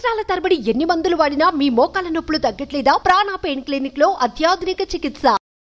సంవత్సరాల తరబడి ఎన్ని మందులు వాడినా మీ మోకాల నొప్పులు తగ్గట్లేదా ప్రాణ పెయిన్ క్లినిక్ లో అత్యాధునిక చికిత్స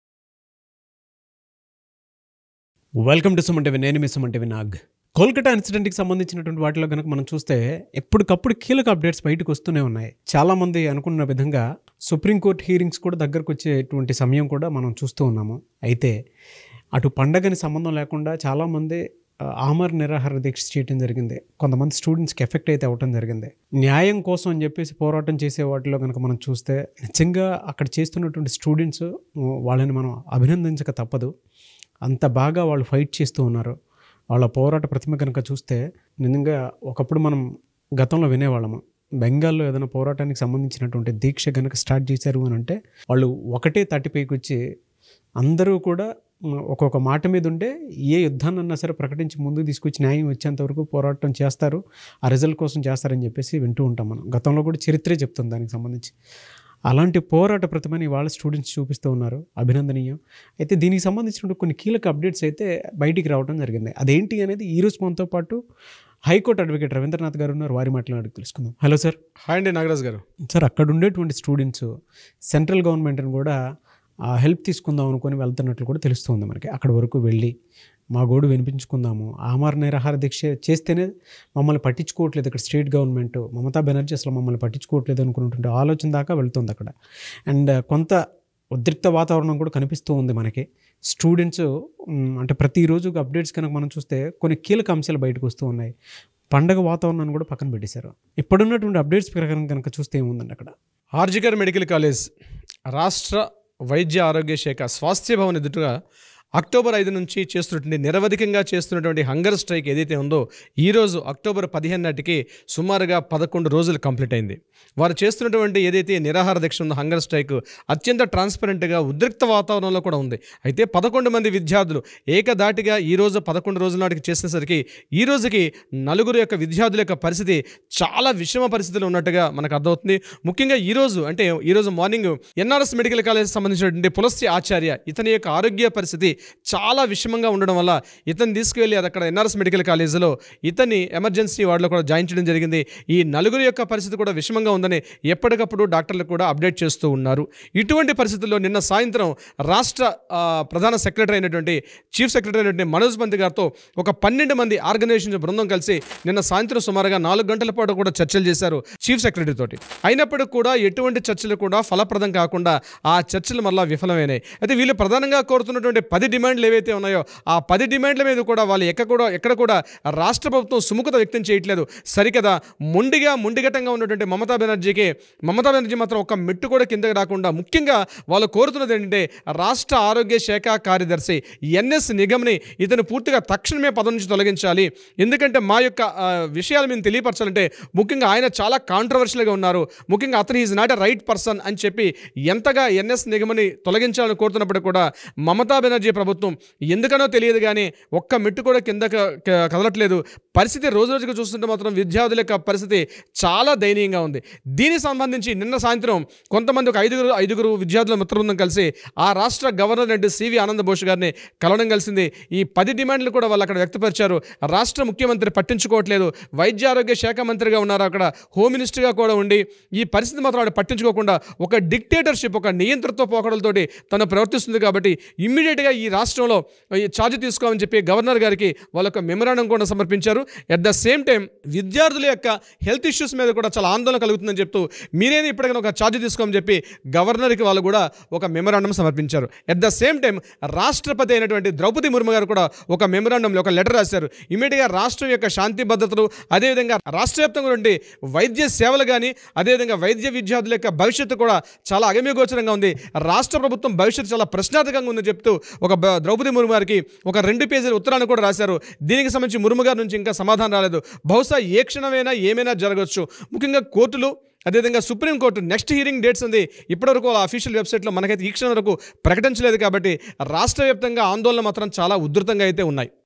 వెల్కమ్ టు సుమంటివి నేను మీ సుమంటివి నాగ్ కోల్కతా ఇన్సిడెంట్కి సంబంధించినటువంటి వాటిలో కనుక మనం చూస్తే ఎప్పటికప్పుడు కీలక అప్డేట్స్ బయటకు వస్తూనే ఉన్నాయి చాలామంది అనుకున్న విధంగా సుప్రీంకోర్టు హీరింగ్స్ కూడా దగ్గరకు వచ్చేటువంటి సమయం కూడా మనం చూస్తూ ఉన్నాము అయితే అటు పండగని సంబంధం లేకుండా చాలామంది ఆ, ఆమర నిరాహార దీక్ష చేయడం జరిగింది కొంతమంది స్టూడెంట్స్కి ఎఫెక్ట్ అయితే అవ్వటం జరిగింది న్యాయం కోసం అని చెప్పేసి పోరాటం చేసే వాటిలో కనుక మనం చూస్తే నిజంగా అక్కడ చేస్తున్నటువంటి స్టూడెంట్స్ వాళ్ళని మనం అభినందించక తప్పదు అంత బాగా వాళ్ళు ఫైట్ చేస్తూ ఉన్నారు వాళ్ళ పోరాట ప్రతిమ కనుక చూస్తే నిజంగా ఒకప్పుడు మనం గతంలో వినేవాళ్ళము బెంగాల్లో ఏదైనా పోరాటానికి సంబంధించినటువంటి దీక్ష కనుక స్టార్ట్ చేశారు అని అంటే వాళ్ళు ఒకటే తాటిపైకి వచ్చి అందరూ కూడా మ్, ఒక్కొక్క మాట మీద ఉండే ఏ యుద్ధాన్ని అన్నా సరే ప్రకటించి ముందుకు తీసుకొచ్చి న్యాయం వచ్చేంత వరకు పోరాటం చేస్తారు ఆ రిజల్ట్ కోసం చేస్తారని చెప్పేసి వింటూ ఉంటాం మనం గతంలో కూడా చరిత్రే చెప్తుంది దానికి సంబంధించి అలాంటి పోరాట ప్రతిమని వాళ్ళ స్టూడెంట్స్ చూపిస్తూ ఉన్నారు అభినందనీయం అయితే దీనికి సంబంధించిన కొన్ని కీలక అప్డేట్స్ అయితే బయటికి రావడం జరిగింది అదేంటి అనేది ఈ రోజు మనతో పాటు హైకోర్టు అడ్వకేట్ రవీంద్రనాథ్ గారు ఉన్నారు వారి మాట్లాడి తెలుసుకుందాం హలో సార్ హాయ్ అండి నాగరాజ్ గారు సార్ అక్కడ ఉండేటువంటి స్టూడెంట్స్ సెంట్రల్ గవర్నమెంట్ని కూడా ఆ హెల్ప్ తీసుకుందాం అనుకొని వెళ్తున్నట్లు కూడా తెలుస్తుంది మనకి అక్కడ వరకు వెళ్ళి మా గోడు వినిపించుకుందాము ఆమర నిరాహార దీక్ష చేస్తేనే మమ్మల్ని పట్టించుకోవట్లేదు ఇక్కడ స్టేట్ గవర్నమెంట్ మమతా బెనర్జీ అసలు మమ్మల్ని పట్టించుకోవట్లేదు అనుకున్నటువంటి ఆలోచన దాకా వెళ్తుంది అక్కడ అండ్ కొంత ఉద్రిక్త వాతావరణం కూడా కనిపిస్తూ ఉంది మనకి స్టూడెంట్స్ మ్, అంటే ప్రతిరోజు అప్డేట్స్ కనుక మనం చూస్తే కొన్ని కీలక అంశాలు బయటకు వస్తూ ఉన్నాయి పండగ వాతావరణాన్ని కూడా పక్కన పెట్టేశారు ఇప్పుడున్నటువంటి అప్డేట్స్ ప్రకారం కనుక చూస్తే ఏముందండి అక్కడ ఆర్జికర్ మెడికల్ కాలేజ్ రాష్ట్ర వైద్య ఆరోగ్య శాఖ స్వాస్థ్య భవన్ ఎదుటగా అక్టోబర్ ఐదు నుంచి చేస్తున్నటువంటి నిరవధికంగా చేస్తున్నటువంటి హంగర్ స్ట్రైక్ ఏదైతే ఉందో ఈరోజు అక్టోబర్ పదిహేను నాటికి సుమారుగా పదకొండు రోజులు కంప్లీట్ అయింది వారు చేస్తున్నటువంటి ఏదైతే నిరాహార దీక్ష ఉందో హంగర్ స్ట్రైక్ అత్యంత ట్రాన్స్పరెంట్గా ఉద్రిక్త వాతావరణంలో కూడా ఉంది అయితే పదకొండు మంది విద్యార్థులు ఏకదాటిగా ఈ రోజు పదకొండు రోజుల నాటికి చేసేసరికి ఈ రోజుకి నలుగురు యొక్క విద్యార్థుల యొక్క పరిస్థితి చాలా విషమ పరిస్థితిలో ఉన్నట్టుగా మనకు అర్థమవుతుంది ముఖ్యంగా ఈ రోజు అంటే ఈ రోజు మార్నింగ్ ఎన్ఆర్ఎస్ మెడికల్ కాలేజ్ సంబంధించినటువంటి పులస్తి ఆచార్య ఇతని యొక్క ఆరోగ్య పరిస్థితి చాలా విషమంగా ఉండడం వల్ల ఇతను తీసుకువెళ్ళి అది అక్కడ ఎన్ఆర్ఎస్ మెడికల్ కాలేజీలో ఇతన్ని ఎమర్జెన్సీ వార్డులో కూడా జాయిన్ చేయడం జరిగింది ఈ నలుగురు యొక్క పరిస్థితి కూడా విషమంగా ఉందని ఎప్పటికప్పుడు డాక్టర్లు కూడా అప్డేట్ చేస్తూ ఉన్నారు ఇటువంటి పరిస్థితుల్లో నిన్న సాయంత్రం రాష్ట్ర ఆ, ప్రధాన సెక్రటరీ అయినటువంటి చీఫ్ సెక్రటరీ అయినటువంటి మనోజ్ పంత్ గారితో ఒక పన్నెండు మంది ఆర్గనైజేషన్ బృందం కలిసి నిన్న సాయంత్రం సుమారుగా నాలుగు గంటల పాటు కూడా చర్చలు చేశారు చీఫ్ సెక్రటరీ తోటి అయినప్పటికీ కూడా ఎటువంటి చర్చలు కూడా ఫలప్రదం కాకుండా ఆ చర్చలు మళ్ళా విఫలమైనాయి అయితే వీళ్ళు ప్రధానంగా కోరుతున్నటువంటి పది డిమాండ్లు ఏవైతే ఉన్నాయో ఆ పది డిమాండ్ల మీద కూడా వాళ్ళు ఎక్కడ కూడా ఎక్కడ కూడా రాష్ట్ర ప్రభుత్వం సుముఖత వ్యక్తం చేయట్లేదు సరికదా మొండిగా మొండిగటంగా ఉన్నటువంటి మమతా బెనర్జీకి మమతా బెనర్జీ మాత్రం ఒక మెట్టు కూడా కిందకి రాకుండా ముఖ్యంగా వాళ్ళు కోరుతున్నది ఏంటంటే రాష్ట్ర ఆరోగ్య శాఖ కార్యదర్శి ఎన్ఎస్ నిగమ్ని ఇతను పూర్తిగా తక్షణమే పదవి నుంచి తొలగించాలి ఎందుకంటే మా యొక్క ఆ, విషయాలు మేము తెలియపరచాలంటే ముఖ్యంగా ఆయన చాలా కాంట్రవర్షియల్గా ఉన్నారు ముఖ్యంగా అతను is not a right person అని చెప్పి ఎంతగా ఎన్ఎస్ నిగమని తొలగించాలని కోరుతున్నప్పుడు కూడా మమతా బెనర్జీ ప్రభుత్వం ఎందుకనో తెలియదు కానీ ఒక్క మెట్టు కూడా కింద కదలట్లేదు పరిస్థితి రోజు రోజుకు చూస్తుంటే మాత్రం విద్యార్థుల యొక్క పరిస్థితి చాలా దయనీయంగా ఉంది దీనికి సంబంధించి నిన్న సాయంత్రం కొంతమంది ఒక ఐదుగురు ఐదుగురు విద్యార్థుల మిత్రబృందం కలిసి ఆ రాష్ట్ర గవర్నర్ రెడ్డి సివి ఆనంద బోస్ గారిని కలవడం కలిసింది ఈ పది డిమాండ్లు కూడా వాళ్ళు అక్కడ వ్యక్తపరిచారు రాష్ట్ర ముఖ్యమంత్రి పట్టించుకోవట్లేదు వైద్య ఆరోగ్య శాఖ మంత్రిగా ఉన్నారు అక్కడ హోమ్ మినిస్టర్గా కూడా ఉండి ఈ పరిస్థితి మాత్రం ఆవిడ పట్టించుకోకుండా ఒక డిక్టేటర్షిప్ ఒక నియంత్రణతో పోకడలతోటి తను ప్రవర్తిస్తుంది కాబట్టి ఇమ్మీడియట్గా ఈ రాష్ట్రంలో ఈ ఛార్జ్ తీసుకోమని చెప్పి గవర్నర్ గారికి వాళ్ళ ఒక మెమరాండం కూడా సమర్పించారు అట్ ద సేమ్ టైం విద్యార్థుల యొక్క హెల్త్ ఇష్యూస్ మీద కూడా చాలా ఆందోళన కలుగుతుందని చెప్తూ మీరేది ఇప్పటికైనా ఒక ఛార్జ్ తీసుకోమని చెప్పి గవర్నర్కి వాళ్ళు కూడా ఒక మెమరాండం సమర్పించారు అట్ ద సేమ్ టైం రాష్ట్రపతి అయినటువంటి ద్రౌపది ముర్ము గారు కూడా ఒక మెమరాండంలో ఒక లెటర్ రాశారు ఇమీడియట్గా రాష్ట్రం యొక్క శాంతి భద్రతలు అదేవిధంగా రాష్ట్ర వ్యాప్తంగా ఉండే వైద్య సేవలు కానీ అదేవిధంగా వైద్య విద్యార్థుల యొక్క భవిష్యత్తు కూడా చాలా అగమ్యగోచరంగా ఉంది రాష్ట్ర ప్రభుత్వం భవిష్యత్తు చాలా ప్రశ్నార్థకంగా ఉందని చెప్తూ ఒక బ- ద్రౌపది ముర్ము గారికి ఒక రెండు పేజీల ఉత్తరాన్ని కూడా రాశారు దీనికి సంబంధించి ముర్ము గారి నుంచి ఇంకా సమాధానం రాలేదు బహుశా ఏ క్షణమైనా ఏమైనా జరగవచ్చు ముఖ్యంగా కోర్టులు అదేవిధంగా సుప్రీంకోర్టు నెక్స్ట్ హీరింగ్ డేట్స్ ఉంది ఇప్పటివరకు వాళ్ళ అఫీషియల్ వెబ్సైట్లో మనకైతే ఈ క్షణం వరకు ప్రకటించలేదు కాబట్టి రాష్ట్ర వ్యాప్తంగా ఆందోళన మాత్రం చాలా ఉధృతంగా అయితే ఉన్నాయి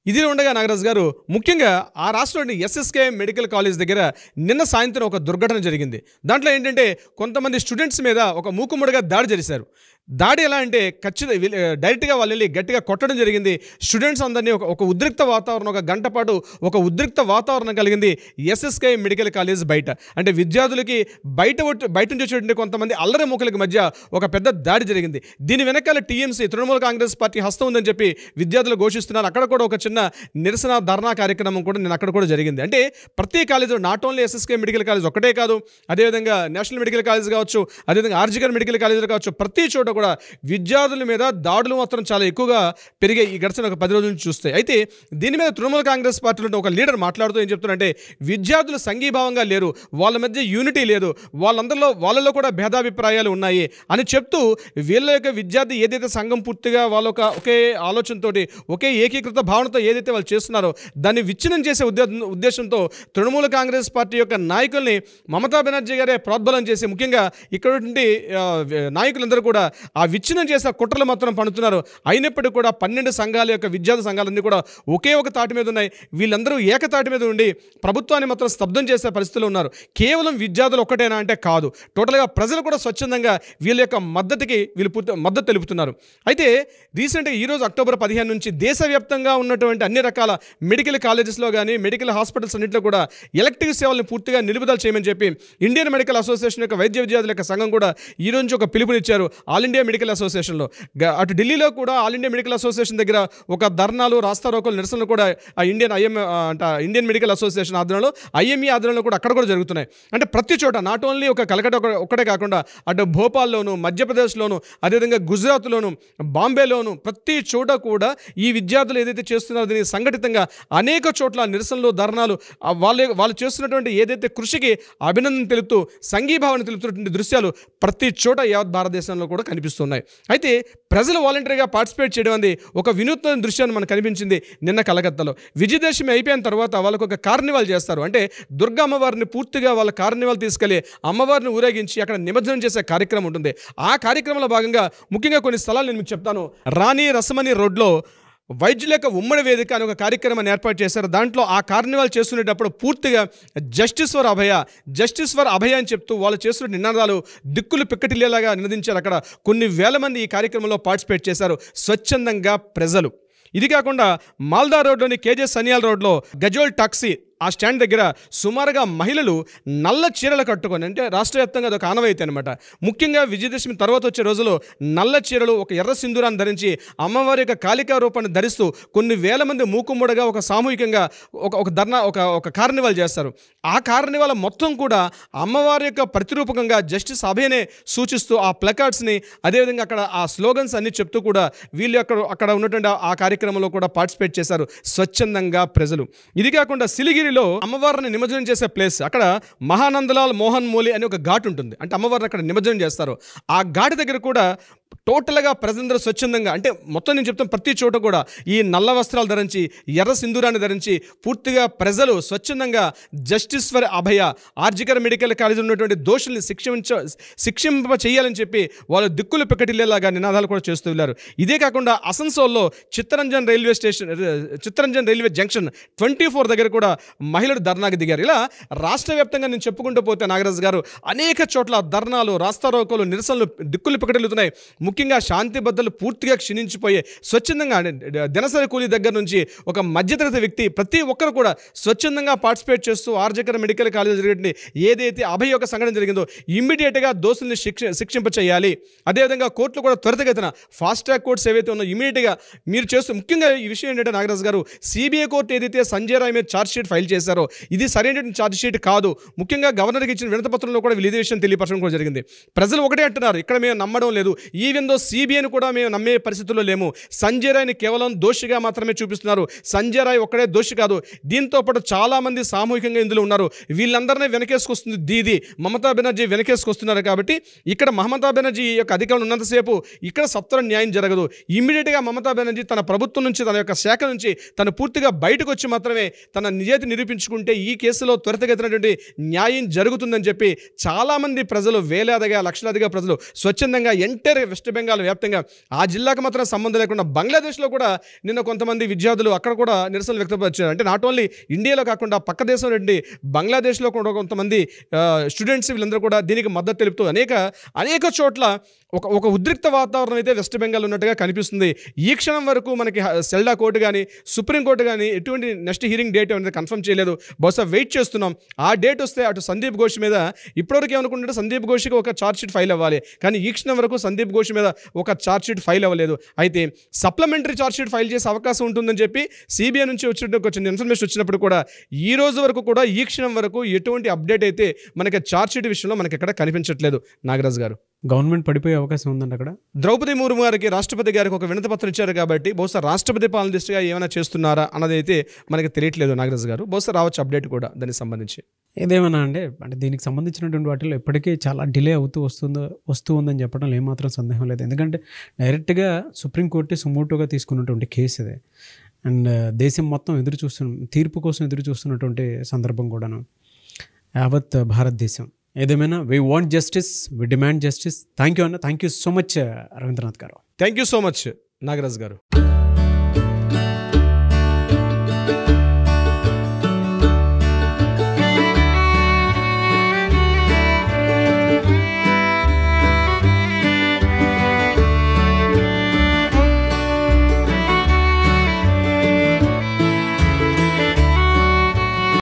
ఇది ఉండగా నాగరాజు గారు ముఖ్యంగా ఆ రాష్ట్రంలోని ఎస్ఎస్కే మెడికల్ కాలేజ్ దగ్గర నిన్న సాయంత్రం ఒక దుర్ఘటన జరిగింది దాంట్లో ఏంటంటే కొంతమంది స్టూడెంట్స్ మీద ఒక మూకుమ్మడిగా దాడి జరిశారు దాడి ఎలా అంటే ఖచ్చితంగా వీళ్ళ- డైరెక్ట్గా వాళ్ళు వెళ్ళి గట్టిగా కొట్టడం జరిగింది స్టూడెంట్స్ అందరినీ ఒక ఒక ఉద్రిక్త వాతావరణం ఒక గంట పాటు ఒక ఉద్రిక్త వాతావరణం కలిగింది ఎస్ఎస్కే మెడికల్ కాలేజ్ బయట అంటే విద్యార్థులకి బయట ఒట్- బయట నుంచి వచ్చేటువంటి కొంతమంది అల్లరి మూకలకి మధ్య ఒక పెద్ద దాడి జరిగింది దీని వెనకాల టీఎంసీ తృణమూల కాంగ్రెస్ పార్టీ హస్తం ఉందని చెప్పి విద్యార్థులు ఘోషిస్తున్నారు అక్కడ కూడా ఒక చిన్న నిరసన ధర్నా కార్యక్రమం కూడా నేను అక్కడ కూడా జరిగింది అంటే ప్రతి కాలేజీలో not only SSK medical college ఒకటే కాదు అదేవిధంగా నేషనల్ మెడికల్ కాలేజ్ కావచ్చు అదేవిధంగా ఆర్జికర్ మెడికల్ కాలేజీలు కావచ్చు ప్రతి చోట కూడా విద్యార్థుల మీద దాడులు మాత్రం చాలా ఎక్కువగా పెరిగాయి ఈ గడిచిన ఒక పది రోజుల నుంచి చూస్తే అయితే దీని మీద తృణమూల కాంగ్రెస్ పార్టీలో ఒక లీడర్ మాట్లాడుతూ ఏం చెప్తున్నారంటే విద్యార్థులు సంఘీభావంగా లేరు వాళ్ళ మధ్య యూనిటీ లేదు వాళ్ళందరిలో వాళ్ళలో కూడా భేదాభిప్రాయాలు ఉన్నాయి అని చెప్తూ వీళ్ళ యొక్క విద్యార్థి ఏదైతే సంఘం పూర్తిగా వాళ్ళ ఒక ఒకే ఆలోచనతోటి ఒకే ఏకీకృత భావనతో ఏదైతే వాళ్ళు చేస్తున్నారో దాన్ని విచ్ఛిన్నం చేసే ఉద్దే ఉద్దేశంతో తృణమూల కాంగ్రెస్ పార్టీ యొక్క నాయకుల్ని మమతా బెనర్జీ గారే ప్రోద్బలం చేసి ముఖ్యంగా ఇక్కడ ఉన్నటువంటి, ఆ, నాయకులందరూ కూడా ఆ విచ్ఛిన్నం చేసే కుట్రలు మాత్రం పడుతున్నారు అయినప్పటికీ కూడా పన్నెండు సంఘాల యొక్క విద్యార్థి సంఘాలన్నీ కూడా ఒకే ఒక తాటి మీద ఉన్నాయి వీళ్ళందరూ ఏకతాటి మీద ఉండి ప్రభుత్వాన్ని మాత్రం స్తబ్దం చేసే పరిస్థితిలో ఉన్నారు కేవలం విద్యార్థులు ఒక్కటేనా అంటే కాదు టోటల్గా ప్రజలు కూడా స్వచ్ఛందంగా వీళ్ళ యొక్క మద్దతుకి వీళ్ళు పూర్తి మద్దతు తెలుపుతున్నారు అయితే రీసెంట్గా ఈరోజు అక్టోబర్ పదిహేను నుంచి దేశవ్యాప్తంగా ఉన్నటువంటి అన్ని రకాల మెడికల్ కాలేజెస్లో కానీ మెడికల్ హాస్పిటల్స్ అన్నింటిలో కూడా ఎలక్టివ్ సేవలను పూర్తిగా నిలుపుదల చేయమని చెప్పి ఇండియన్ మెడికల్ అసోసియేషన్ యొక్క వైద్య విద్యార్థుల యొక్క సంఘం కూడా ఈ రోజు నుంచి ఒక పిలుపునిచ్చారు ఆల్ ఇండియా మెడికల్ అసోసియేషన్లో గ- అటు ఢిల్లీలో కూడా ఆల్ ఇండియా మెడికల్ అసోసియేషన్ దగ్గర ఒక ధర్నాలు రాస్తారోకలు నిరసనలు కూడా ఆ ఇండియన్ ఐఎం అంటే ఇండియన్ మెడికల్ అసోసియేషన్ ఆధ్వర్యంలో ఐఎంఈ ఆధ్వర్యంలో కూడా అక్కడ కూడా జరుగుతున్నాయి అంటే ప్రతి చోట నాట్ ఓన్లీ ఒక కలకట ఒక- ఒక్కటే కాకుండా అటు భోపాల్లోను మధ్యప్రదేశ్లోను అదేవిధంగా గుజరాత్లోను బాంబేలోను ప్రతి చోట కూడా ఈ విద్యార్థులు ఏదైతే చేస్తున్నారో దీనికి సంఘటితంగా అనేక చోట్ల నిరసనలు ధర్నాలు ఆ వాళ్ళ వాళ్ళు చేస్తున్నటువంటి ఏదైతే కృషికి అభినందన తెలుపుతూ సంఘీభావన తెలుపుతున్నటువంటి దృశ్యాలు ప్రతి చోట యావత్ భారతదేశంలో కూడా కనిపిస్తున్నాయి అయితే ప్రజలు వాలంటరీగా పార్టిసిపేట్ చేయడం అనేది ఒక వినూత్న దృశ్యాన్ని మనకు కనిపించింది నిన్న కలకత్తాలో విజయదశమి అయిపోయిన తర్వాత వాళ్ళకు ఒక కార్నివాల్ చేస్తారు అంటే దుర్గా అమ్మవారిని పూర్తిగా వాళ్ళ కార్నివాల్ తీసుకెళ్లి అమ్మవారిని ఊరేగించి అక్కడ నిమజ్జనం చేసే కార్యక్రమం ఉంటుంది ఆ కార్యక్రమంలో భాగంగా ముఖ్యంగా కొన్ని స్థలాలు నేను మీకు చెప్తాను రాణి రసమని రోడ్లో వైద్యుల యొక్క ఉమ్మడి వేదిక అని ఒక కార్యక్రమాన్ని ఏర్పాటు చేశారు దాంట్లో ఆ కార్నివాల్ చేస్తునేటప్పుడు పూర్తిగా justice for Abhaya justice for Abhaya అని చెప్తూ వాళ్ళు చేస్తున్న నినాదాలు దిక్కులు పిక్కటిల్లేలాగా నినదించారు అక్కడ కొన్ని వేల మంది ఈ కార్యక్రమంలో పార్టిసిపేట్ చేశారు స్వచ్ఛందంగా ప్రజలు ఇది కాకుండా మాల్దా రోడ్లోని కేజే సనియాల్ రోడ్లో గజోల్ టాక్సీ ఆ స్టాండ్ దగ్గర సుమారుగా మహిళలు నల్ల చీరలు కట్టుకొని అంటే రాష్ట్ర వ్యాప్తంగా అదొక ఆనవాయితీ అనమాట ముఖ్యంగా విజయదశమి తర్వాత వచ్చే రోజులో నల్ల చీరలు ఒక ఎర్ర సింధూరాన్ని ధరించి అమ్మవారి యొక్క కాళికా రూపాన్ని ధరిస్తూ కొన్ని వేల మంది మూకుమ్మడిగా ఒక సామూహికంగా ఒక ఒక ధర్నా ఒక ఒక కార్నివాల్ చేస్తారు ఆ కార్నివాల్ మొత్తం కూడా అమ్మవారి యొక్క ప్రతిరూపకంగా జస్టిస్ అభయనే సూచిస్తూ ఆ ప్లకార్డ్స్ని అదేవిధంగా అక్కడ ఆ స్లోగన్స్ అన్ని చెప్తూ కూడా వీళ్ళు అక్కడ అక్కడ ఉన్నటువంటి ఆ- ఆ కార్యక్రమంలో కూడా పార్టిసిపేట్ చేశారు స్వచ్ఛందంగా ప్రజలు ఇది కాకుండా సిలిగిరిలో అమ్మవారిని నిమజ్జనం చేసే ప్లేస్ అక్కడ మహానందలాల్ మోహన్ మోలి అనే ఒక ఘాట్ ఉంటుంది అంటే అమ్మవారిని అక్కడ నిమజ్జనం చేస్తారు ఆ ఘాట్ దగ్గర కూడా టోటల్గా ప్రజలందరూ స్వచ్ఛందంగా అంటే మొత్తం నేను చెప్తాను ప్రతి చోట కూడా ఈ నల్ల వస్త్రాలు ధరించి ఎర్ర సింధూరాన్ని ధరించి పూర్తిగా ప్రజలు స్వచ్ఛందంగా justice for Abhaya RG Kar medical college ఉన్నటువంటి దోషుల్ని శిక్షించ శిక్షింప చేయాలని చెప్పి వాళ్ళు దిక్కులు పిక్కటిల్లేలాగా నినాదాలు కూడా చేస్తూ వెళ్ళారు ఇదే కాకుండా అసన్సోల్లో Chittaranjan railway station Chittaranjan railway junction twenty four దగ్గర కూడా మహిళలు ధర్నాకి దిగారు ఇలా రాష్ట్ర వ్యాప్తంగా నేను చెప్పుకుంటూ పోతే నాగరాజు గారు అనేక చోట్ల ధర్నాలు రాస్తారోకోలు నిరసనలు దిక్కులు పిక్కటిల్లుతున్నాయి ముఖ్యంగా శాంతి భద్రతలు పూర్తిగా క్షీణించిపోయే స్వచ్ఛందంగా అంటే దినసరి కూలీ దగ్గర నుంచి ఒక మధ్యతరగతి వ్యక్తి ప్రతి ఒక్కరు కూడా స్వచ్ఛందంగా పార్టిసిపేట్ చేస్తూ ఆర్జకర మెడికల్ కాలేజ్ జరిగినటువంటి ఏదైతే అభయ యొక్క సంఘటన జరిగిందో ఇమ్మీడియట్గా దోషుల్ని శిక్ష శిక్షింప చేయాలి అదేవిధంగా కోర్టులు కూడా త్వరితగతిన ఫాస్ట్ ట్రాక్ కోర్ట్స్ ఏవైతే ఉన్నాయో ఇమీడియట్గా మీరు చేస్తూ ముఖ్యంగా ఈ విషయం ఏంటంటే నాగరాజు గారు సిబిఐ కోర్టు ఏదైతే సంజయ్ రాయ్ మీద ఛార్జ్ షీట్ ఫైల్ చేశారో ఇది సరైన ఛార్జ్ షీట్ కాదు ముఖ్యంగా గవర్నర్కి ఇచ్చిన వినతపత్రంలో కూడా వీళ్ళు ఇదే విషయం తెలియపరచడం కూడా జరిగింది ప్రజలు ఒకటే అంటున్నారు ఇక్కడ మేము నమ్మడం లేదు ఈవెన్ దో సిబిఐని కూడా మేము నమ్మే పరిస్థితుల్లో లేము సంజయ్ రాయ్ని కేవలం దోషిగా మాత్రమే చూపిస్తున్నారు సంజయ్ రాయ్ ఒక్కడే దోషి కాదు దీంతో పాటు చాలా మంది సామూహికంగా ఇందులో ఉన్నారు వీళ్ళందరినీ వెనకేసుకొస్తుంది దీది మమతా బెనర్జీ వెనకేసుకొస్తున్నారు కాబట్టి ఇక్కడ మమతా బెనర్జీ యొక్క అధికారులు ఉన్నంతసేపు ఇక్కడ సత్వర న్యాయం జరగదు ఇమ్మీడియట్గా మమతా బెనర్జీ తన ప్రభుత్వం నుంచి తన యొక్క శాఖ నుంచి తను పూర్తిగా బయటకు వచ్చి మాత్రమే తన నిజాయితీ నిరూపించుకుంటే ఈ కేసులో త్వరితగతినటువంటి న్యాయం జరుగుతుందని చెప్పి చాలామంది ప్రజలు వేలాదిగా లక్షలాదిగా ప్రజలు స్వచ్ఛందంగా ఎంటైర్ వెస్ట్ వెస్ట్ బెంగాల్ వ్యాప్తంగా ఆ జిల్లాకు మాత్రం సంబంధం లేకుండా బంగ్లాదేశ్లో కూడా నిన్న కొంతమంది విద్యార్థులు అక్కడ కూడా నిరసనలు వ్యక్తపరిచారు అంటే నాట్ ఓన్లీ ఇండియాలో కాకుండా పక్క దేశం నుండి బంగ్లాదేశ్లో కూడా కొంతమంది స్టూడెంట్స్ వీళ్ళందరూ కూడా దీనికి మద్దతు తెలుపుతూ అనేక అనేక చోట్ల ఒక ఒక ఉద్రిక్త వాతావరణం అయితే వెస్ట్ బెంగాల్ ఉన్నట్టుగా కనిపిస్తుంది ఈ క్షణం వరకు మనకి హ- సెల్డా కోర్టు కానీ సుప్రీంకోర్టు కానీ ఎటువంటి నెక్స్ట్ హీరింగ్ డేట్ అనేది కన్ఫర్మ్ చేయలేదు బహుశా వెయిట్ చేస్తున్నాం ఆ డేట్ వస్తే అటు సందీప్ ఘోష్ మీద ఇప్పటివరకు ఏమనుకుంటుంటే సందీప్ ఘోష్కి ఒక ఛార్జ్ షీట్ ఫైల్ అవ్వాలి కానీ ఈ క్షణం వరకు సందీప్ ఘోష్ మీద ఒక ఛార్జ్ షీట్ ఫైల్ అవ్వలేదు అయితే సప్లిమెంటరీ ఛార్జ్ షీట్ ఫైల్ చేసే అవకాశం ఉంటుందని చెప్పి సిబిఐ నుంచి వచ్చిన వచ్చిన ఇన్ఫర్మేషన్ వచ్చినప్పుడు కూడా ఈ రోజు వరకు కూడా ఈ క్షణం వరకు ఎటువంటి అప్డేట్ అయితే మనకి ఛార్జ్ షీట్ విషయంలో మనకి ఎక్కడ కనిపించట్లేదు నాగరాజ్ గారు గవర్నమెంట్ పడిపోయే అవకాశం ఉందండి అక్కడ ద్రౌపది ముర్ము గారికి రాష్ట్రపతి గారికి ఒక వినతి పత్రం ఇచ్చారు కాబట్టి బహుశా రాష్ట్రపతి పాలన దిశగా ఏమైనా చేస్తున్నారా అన్నది అయితే మనకి తెలియట్లేదు నాగరాజ్ గారు బహుశా రావచ్చు అప్డేట్ కూడా దానికి సంబంధించి ఏదేమన్నా అంటే అంటే దీనికి సంబంధించినటువంటి వాటిలో ఇప్పటికీ చాలా డిలే అవుతూ వస్తుందో వస్తూ ఉందని చెప్పడం ఏమాత్రం సందేహం లేదు ఎందుకంటే డైరెక్ట్గా సుప్రీంకోర్టు సుమోటోగా తీసుకున్నటువంటి కేసు ఇది అండ్ దేశం మొత్తం ఎదురు చూస్తున్న తీర్పు కోసం ఎదురు చూస్తున్నటువంటి సందర్భం కూడాను యావత్ భారతదేశం ఏదేమైనా we want justice we demand justice thank you అన్న thank you so much Ravindranath garu thank you so much Nagaraj గారు